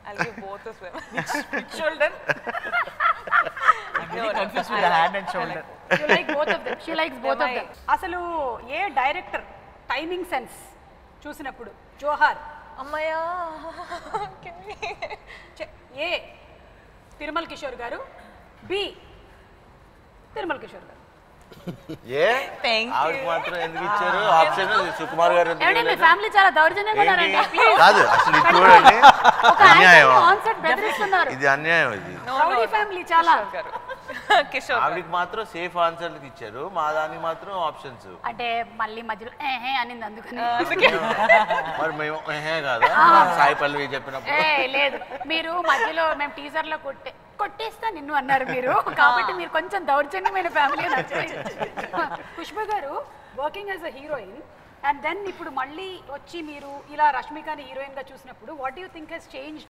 I'll give both of them. Which shoulder? I'm getting confused with the hand and shoulder. You like both of them she likes both of Am I- them అసలు ఏ director timing sense చూసినప్పుడు జోహార్ Amaya. Can we? చె- ఏ తిరుమల్ కిషోర్ గారు B Tirumal Kishore గారు ఏ Thank ఆవిడకి మాత్రం ఎందుకు ఇచ్చారు ఆప్షన్ సుకుమార్ గారు ఎందుకు ఏమండి మీ ఇవ్వలేదు? ఫ్యామిలీ చాలా దౌర్జన్యంగా ఉన్నారండి ఏంటి? కాదు అసలు ఇది చూడండి ఒక అన్యాయం కాన్సెప్ట్ బెదిరిస్తున్నారు ఇది అన్యాయం ఇది No, రౌడీ no. ఫ్యామిలీ చాలా Garu. Kishore. ఆవిడకి మాత్రం సేఫ్ ఆన్సర్లకు ఇచ్చారు మా దానికి మాత్రం ఆప్షన్స్ అంటే మళ్ళీ మధ్యలో ఏహే అనింది అందుకని మరి మేము ఏహే కాదా సాయి పల్లవి చెప్పినప్పుడు ఏ లేదు మీరు మధ్యలో మేము టీజర్ లో కొట్టే కొట్టేస్తా నిన్ను అన్నారు మీరు కాబట్టి మీరు కొంచెం దౌర్జన్యమైన family Pushpa garu working as a heroine and then ఇప్పుడు మళ్ళీ వచ్చి మీరు ఇలా రష్మికని హీరోయిన్ గా చూసినప్పుడు what you think he's change